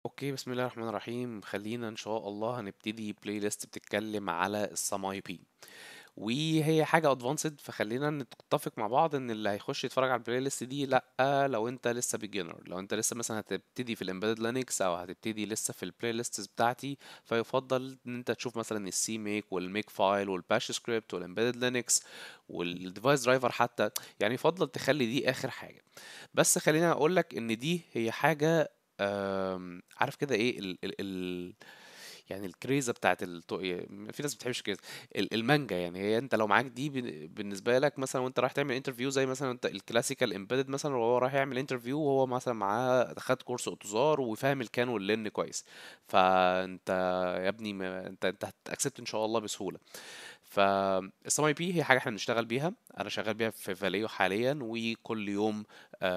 اوكي بسم الله الرحمن الرحيم خلينا ان شاء الله هنبتدي بلاي ليست بتتكلم على السام اي بي وهي حاجه ادفانسد فخلينا نتفق مع بعض ان اللي هيخش يتفرج على البلاي ليست دي لا لو انت لسه بيجنر لو انت لسه مثلا هتبتدي في الامبيدد لينكس او هتبتدي لسه في البلاي ليست بتاعتي فيفضل ان انت تشوف مثلا السي ميك والميك فايل والباش سكريبت والامبيدد لينكس والديفايس درايفر حتى يعني يفضل تخلي دي اخر حاجه بس خلينا اقول لك ان دي هي حاجه آمم، عارف كده إيه ال ال ال يعني الكريزة بتاعة الط في ناس ما بتحبش الكريزة ال المانجا يعني هي أنت لو معاك دي بن بالنسبة لك مثلًا وأنت رايح تعمل interview زي مثلًا أنت الclassical embedded مثلًا وهو رايح يعمل interview وهو مثلًا معاه خد كورس أوتوزار وفاهم الكان واللين كويس، فأنت يا ابني ما أنت أنت هتaccept إن شاء الله بسهولة. فالسام اي بي هي حاجه احنا بنشتغل بيها انا شغال بيها في فاليو حاليا وكل يوم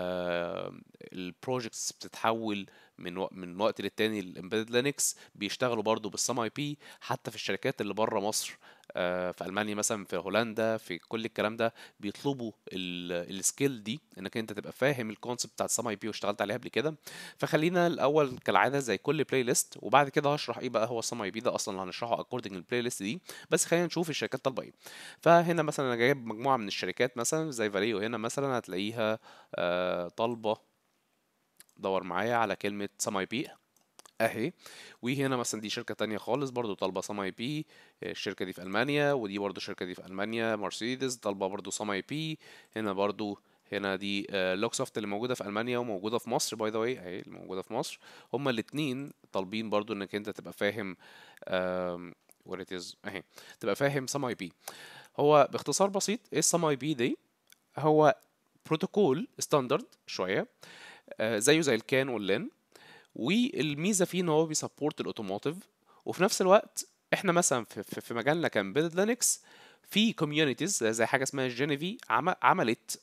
البروجكتس بتتحول من وق- من وقت للتاني الامبيدد لينكس بيشتغلوا برضو بالسام اي بي حتى في الشركات اللي بره مصر آه، في المانيا مثلا في هولندا في كل الكلام ده بيطلبوا السكيل دي انك انت تبقى فاهم الكونسبت بتاع السام اي بي واشتغلت عليها قبل كده فخلينا الاول كالعاده زي كل بلاي ليست وبعد كده هشرح ايه بقى هو السام اي بي ده اصلا اللي هنشرحه اكوردنج للبلاي ليست دي بس خلينا نشوف الشركات طالبه ايه فهنا مثلا انا جايب مجموعه من الشركات مثلا زي فاليو هنا مثلا هتلاقيها آه، طالبه دور معايا على كلمه سام اي بي اهي وهنا مثلا دي شركة تانية خالص برضو طالبة سام اي بي الشركة دي في ألمانيا ودي برضو الشركة دي في ألمانيا مرسيدس طالبة برضو سام اي بي هنا برضو هنا دي لوكسوفت اللي موجودة في ألمانيا وموجودة في مصر باي ذا واي اهي اللي موجودة في مصر هما الاتنين طالبين برضو انك انت تبقى فاهم آم، what it is اهي تبقى فاهم سام اي بي هو باختصار بسيط ايه السام اي بي دي هو بروتوكول ستاندرد شوية آه، زيه زي الكان واللين والميزه فيه ان هو بيسبورت الاوتوموتيف وفي نفس الوقت احنا مثلا في, في, في مجالنا كامبيدد لينكس في كوميونيتيز زي حاجه اسمها جينيفي عملت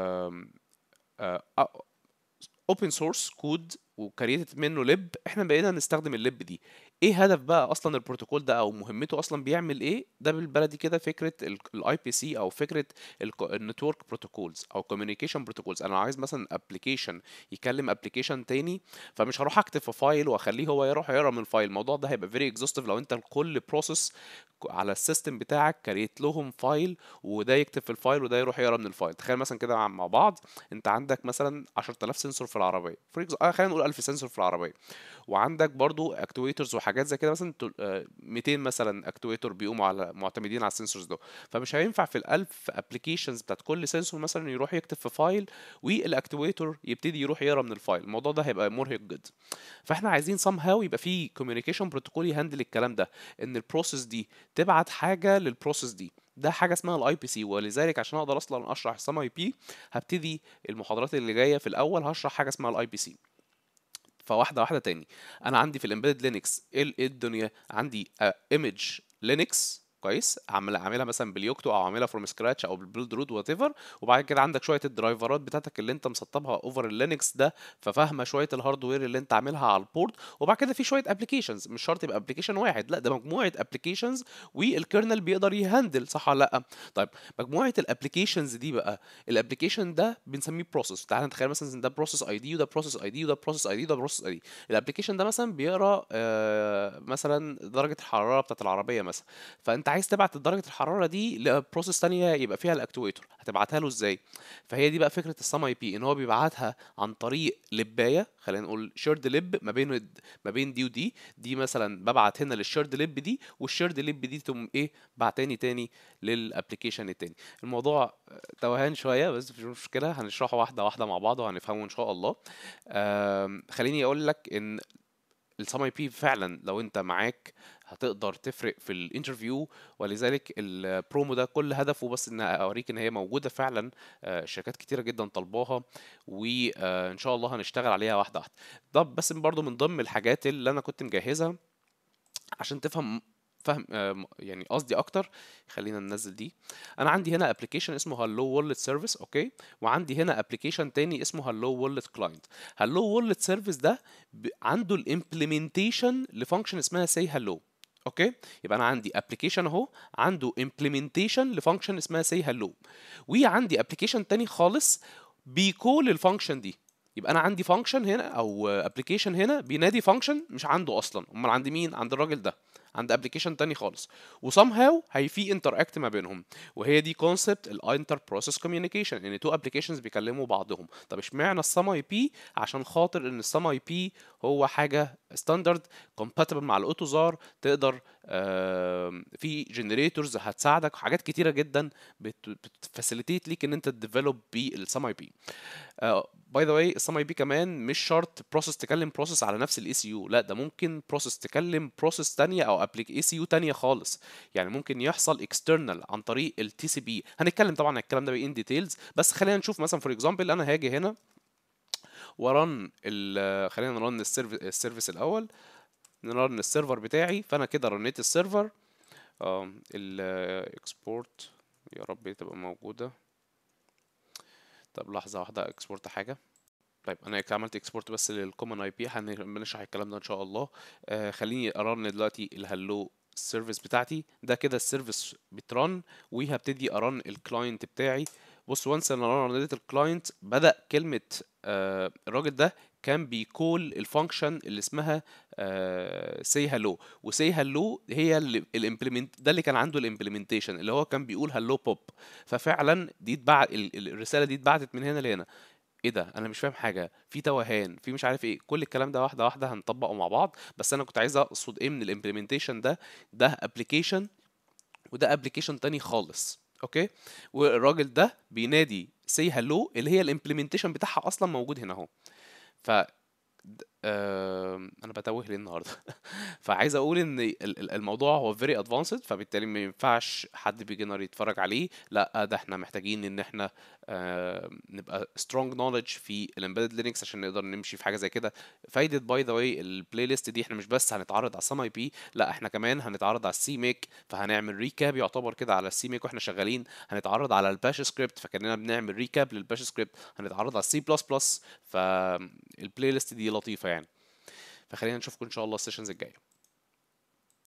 اوبن سورس كود وكريتت منه لب احنا بقينا نستخدم اللب دي ايه هدف بقى اصلا البروتوكول ده او مهمته اصلا بيعمل ايه ده بالبلدي كده فكره الاي بي سي او فكره النتورك بروتوكولز او كوميونيكيشن بروتوكولز انا عايز مثلا ابلكيشن يكلم ابلكيشن تاني فمش هروح اكتب في فايل واخليه هو يروح يقرا من الفايل الموضوع ده هيبقى فيري اكزوستيف لو انت لكل بروسيس على السيستم بتاعك كريت لهم فايل وده يكتب في الفايل وده يروح يقرا من الفايل تخيل مثلا كده مع مع بعض انت عندك مثلا 10000 سنسور في العربيه فور آه خلينا نقول 1000 سنسور في العربيه وعندك برضو اكتويترز وحاجات زي كده مثلا تل- آه، 200 مثلا اكتويتر بيقوموا على معتمدين على السنسورز دول فمش هينفع في الألف ابلكيشنز بتاعت كل سنسور مثلا يروح يكتب في فايل والاكتويتر يبتدي يروح يقرا من الفايل الموضوع ده هيبقى مرهق جدا فاحنا عايزين somehow يبقى في كوميونيكيشن بروتوكول يهندل الكلام ده ان البروسيس دي تبعت حاجه للبروسيس دي ده حاجه اسمها الاي بي سي ولذلك عشان اقدر اصلا اشرح السام اي بي هبتدي المحاضرات اللي جايه في الاول هشرح حاجه اسمها الاي بي سي فواحده واحده تاني انا عندي في الامبيدد لينكس ايه إيه الدنيا عندي ايمج لينكس كويس عامل عاملها مثلا باليوكتو او عاملها فروم سكراتش او بالبيلد رود وات ايفر وبعد كده عندك شويه الدرايفرات بتاعتك اللي انت مسطبها اوفر اللينكس ده ففاهمه شويه الهاردوير اللي انت عاملها على البورد وبعد كده في شويه ابلكيشنز مش شرط يبقى ابلكيشن واحد لا ده مجموعه ابلكيشنز والكيرنل بيقدر يهندل صح ولا لا طيب مجموعه الابلكيشنز دي بقى الابلكيشن ده بنسميه بروسيس تعال نتخيل مثلا إن ده بروسيس اي دي وده بروسيس اي دي وده بروسيس اي دي وده بروسيس اي دي الابلكيشن ده مثلا بيقرا آه، مثلا درجه الحراره بتاعت العربيه مثلا فانت عايز تبعت درجه الحراره دي لبروسيس تانية يبقى فيها الاكتويتر هتبعتها له ازاي فهي دي بقى فكره السام اي بي ان هو بيبعتها عن طريق لبايه خلينا نقول شيرد لب ما بين ما بين دي ودي دي مثلا ببعت هنا للشيرد لب دي والشيرد لب دي تقوم ايه بعتاني تاني للابلكيشن التاني الموضوع توهان شويه بس مش مشكله هنشرحه واحده واحده مع بعض وهنفهمه ان شاء الله آم، خليني اقول لك ان السام اي بي فعلا لو انت معاك هتقدر تفرق في الانترفيو ولذلك البرومو ده كل هدفه بس ان اوريك ان هي موجوده فعلا آه، شركات كتيره جدا طالباها وان شاء الله هنشتغل عليها واحده واحده طب بس برضو من ضمن الحاجات اللي انا كنت مجهزها عشان تفهم فهم آه، يعني قصدي اكتر خلينا ننزل دي انا عندي هنا ابلكيشن اسمه هالو وولت سيرفيس اوكي وعندي هنا ابلكيشن تاني اسمه هالو وولت كلاينت هالو وولت سيرفيس ده ب- عنده الامبلمنتيشن لفانكشن اسمها سي هالو اوكي يبقى انا عندي ابلكيشن اهو عنده امبلمنتيشن لفانكشن اسمها سي هالو وعندي ابلكيشن تاني خالص بيكول الفانكشن دي يبقى انا عندي فانكشن هنا او ابلكيشن هنا بينادي فانكشن مش عنده اصلا امال عند مين عند الراجل ده عند ابلكيشن تاني خالص وسام هي في انتراكت ما بينهم وهي دي كونسبت الانتر بروسيس كوميونيكيشن ان تو ابلكيشنز بيكلموا بعضهم طب اشمعنى السام اي بي عشان خاطر ان السام اي بي هو حاجه ستاندرد كومباتبل مع الاوتوزار تقدر في جنريتورز هتساعدك وحاجات كتيره جدا بتفاسيليتيت ليك ان انت تديفلوب بالسام اي بي باي ذا واي السام اي بي كمان مش شرط بروسيس تكلم بروسيس على نفس الاي سي يو لا ده ممكن بروسيس تكلم بروسيس تانية او ابليك اي سي يو تانية خالص يعني ممكن يحصل اكسترنال عن طريق التي سي بي هنتكلم طبعا عن الكلام ده ان ديتيلز بس خلينا نشوف مثلا فور اكزامبل انا هاجي هنا ورن خلينا نرن السيرفيس السيرفيس الاول نرن السيرفر بتاعي فانا كده رنيت السيرفر الاكسبورت يا رب تبقى موجوده طب لحظه واحده اكسبورت حاجه طيب انا عملت اكسبورت بس للكومن اي بي هنشرح الكلام ده ان شاء الله آه خليني ارن دلوقتي الهلو السيرفيس بتاعتي ده كده السيرفيس بترن وهبتدي ارن الكلاينت بتاعي بص وانس انا رنيت الكلاينت بدا كلمه آه الراجل ده كان بيكول الفانكشن اللي اسمها سي هالو وسي هالو هي الامبلمنت ده اللي كان عنده الامبلمنتيشن اللي هو كان بيقول هالو بوب ففعلا دي اتبعت الرساله دي اتبعتت من هنا لهنا ايه ده انا مش فاهم حاجه في توهان في مش عارف ايه كل الكلام ده واحده واحده هنطبقه مع بعض بس انا كنت عايز اقصد ايه من الامبلمنتيشن ده ده ابلكيشن وده ابلكيشن تاني خالص اوكي والراجل ده بينادي سي هالو اللي هي الامبلمنتيشن بتاعها اصلا موجود هنا اهو ف آه انا بتوه ليه النهارده فعايز اقول ان الموضوع هو فيري ادفانسد فبالتالي ما ينفعش حد بيجنر يتفرج عليه لا ده احنا محتاجين ان احنا آه نبقى سترونج نوليدج في الامبيدد لينكس عشان نقدر نمشي في حاجه زي كده فايده باي ذا واي البلاي ليست دي احنا مش بس هنتعرض على السم اي بي لا احنا كمان هنتعرض على السي ميك فهنعمل ريكاب يعتبر كده على السي ميك واحنا شغالين هنتعرض على الباش سكريبت فكاننا بنعمل ريكاب للباش سكريبت هنتعرض على السي بلس بلس فالبلاي ليست دي لطيفه يعني فخلينا نشوفكم ان شاء الله السيشنز الجايه